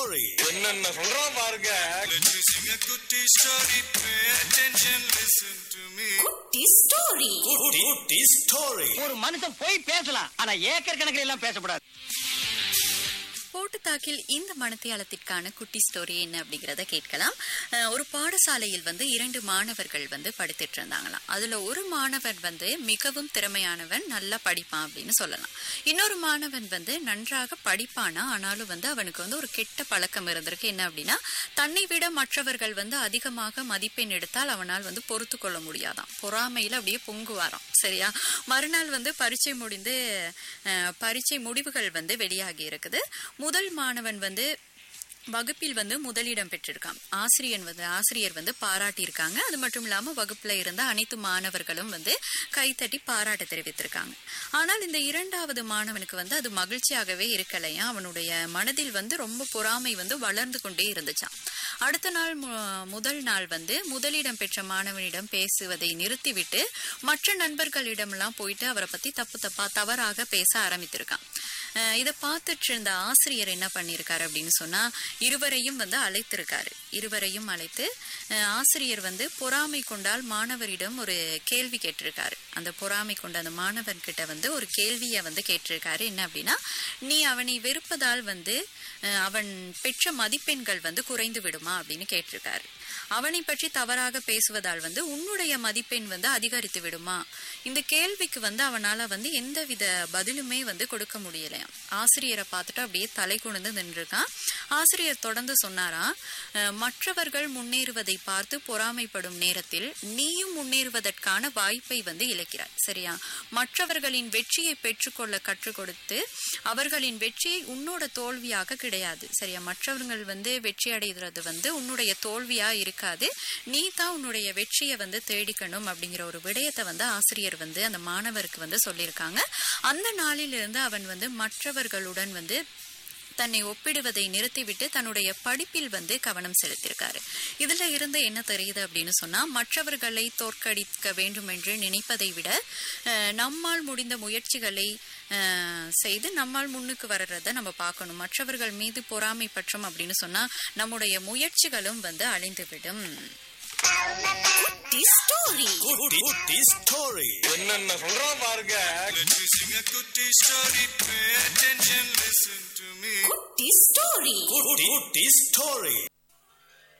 story. என்னென்ன சொல்றான் பாருங்க Let me sing a goody story. Pay attention, listen to me. குட்டி ஸ்டோரி Goody, goody story. ஒரு மனுஷன் போய் பேசலாம் ஆனா ஏக்கர் கணக்கில் எல்லாம் பேசக்கூடாது போட்டுத்தாக்கில் இந்த மனத்தியாலத்திற்கான குட்டி ஸ்டோரி என்ன அப்படிங்கறத கேட்கலாம் அஹ், ஒரு பாடசாலையில் வந்து இரண்டு மாணவர்கள் வந்து படித்துட்டு இருந்தாங்களாம் அதுல ஒரு மாணவன் வந்து மிகவும் திறமையானவன் நல்லா படிப்பான் அப்படின்னு சொல்லலாம் இன்னொரு மாணவன் வந்து நன்றாக படிப்பானா ஆனாலும் வந்து அவனுக்கு வந்து ஒரு கெட்ட பழக்கம் இருந்திருக்கு என்ன அப்படின்னா தன்னை விட மற்றவர்கள் வந்து அதிகமாக மதிப்பெண் எடுத்தால் அவனால் வந்து பொறுத்து கொள்ள முடியாதாம் பொறாமையில அப்படியே பொங்குவாராம் சரியா மறுநாள் வந்து பரீட்சை முடிந்து அஹ், பரீட்சை முடிவுகள் வந்து வெளியாகி இருக்குது முதல் மாணவன் வந்து வகுப்பில் வந்து முதலிடம் பெற்றிருக்கான் ஆசிரியர் வந்து ஆசிரியர் வந்து பாராட்டியிருக்காங்க அது மட்டும் இல்லாம வகுப்புல இருந்த அனைத்து மாணவர்களும் வந்து கைத்தட்டி பாராட்டு தெரிவித்திருக்காங்க ஆனால் இந்த இரண்டாவது மாணவனுக்கு வந்து அது மகிழ்ச்சியாகவே இருக்கலையா அவனுடைய மனதில் வந்து ரொம்ப பொறாமை வந்து வளர்ந்து கொண்டே இருந்துச்சாம் அடுத்த நாள் மு- முதல் நாள் வந்து முதலிடம் பெற்ற மாணவனிடம் பேசுவதை நிறுத்திவிட்டு மற்ற நண்பர்களிடமெல்லாம் போயிட்டு அவரை பத்தி தப்பு தப்பா தவறாக பேச ஆரம்பித்திருக்கான் அஹ் இதை பார்த்துட்டு இருந்த ஆசிரியர் என்ன பண்ணியிருக்காரு அப்படின்னு சொன்னா இருவரையும் வந்து அழைத்திருக்காரு இருவரையும் அழைத்து அஹ் ஆசிரியர் வந்து பொறாமை கொண்டால் மாணவரிடம் ஒரு கேள்வி கேட்டிருக்காரு அந்த பொறாமை கொண்ட அந்த மாணவன் கிட்ட வந்து ஒரு கேள்வியை வந்து கேட்டிருக்காரு என்ன அப்படின்னா நீ அவனை வெறுப்பதால் வந்து அஹ் அவன் பெற்ற மதிப்பெண்கள் வந்து குறைந்து விடுமா அப்படின்னு கேட்டிருக்காரு அவனை பற்றி தவறாக பேசுவதால் வந்து உன்னுடைய மதிப்பெண் வந்து அதிகரித்து விடுமா இந்த கேள்விக்கு வந்து அவனால வந்து எந்தவித பதிலுமே வந்து கொடுக்க முடியலையாம் ஆசிரியரை பார்த்துட்டு அப்படியே தலை குனிந்து நின்றுருக்கான் ஆசிரியர் தொடர்ந்து சொன்னாராம் "அஹ், மற்றவர்கள் முன்னேறுவதை பார்த்து பொறாமைப்படும் நேரத்தில் நீயும் முன்னேறுவதற்கான வாய்ப்பை வந்து இழக்கிறாய் சரியா மற்றவர்களின் வெற்றியை பெற்றுக்கொள்ள கற்றுக் கொடுத்து அவர்களின் வெற்றியை உன்னோட தோல்வியாக கிடையாது சரியா மற்றவர்கள் வந்து வெற்றி அடைகிறது வந்து உன்னுடைய தோல்வியா இருக்காது நீ தான் உன்னுடைய வெற்றியை வந்து தேடிக்கணும் அப்படிங்கிற ஒரு விடயத்தை வந்து ஆசிரியர் வந்து அந்த மாணவருக்கு வந்து சொல்லியிருக்காங்க அந்த நாளிலிருந்து அவன் வந்து மற்றவர்களுடன் வந்து தன்னை ஒப்பிடுவதை நிறுத்திவிட்டு தன்னுடைய படிப்பில் வந்து கவனம் செலுத்தியிருக்காரு இதுல இருந்து என்ன தெரியுது அப்படின்னு சொன்னா மற்றவர்களை தோற்கடிக்க வேண்டும் என்று நினைப்பதை விட அஹ், நம்மால் முடிந்த முயற்சிகளை அஹ், செய்து நம்மால் முன்னுக்கு வர்றத நம்ம பார்க்கணும் மற்றவர்கள் மீது பொறாமை பற்றும் அப்படின்னு சொன்னா நம்முடைய முயற்சிகளும் வந்து அழிந்துவிடும் குட்டி ஸ்டோரி Goody, goody story. என்னென்ன சொல்றான் பாருங்க Let me sing a goody story. Pay attention, listen to me. குட்டி ஸ்டோரி Goody, goody story.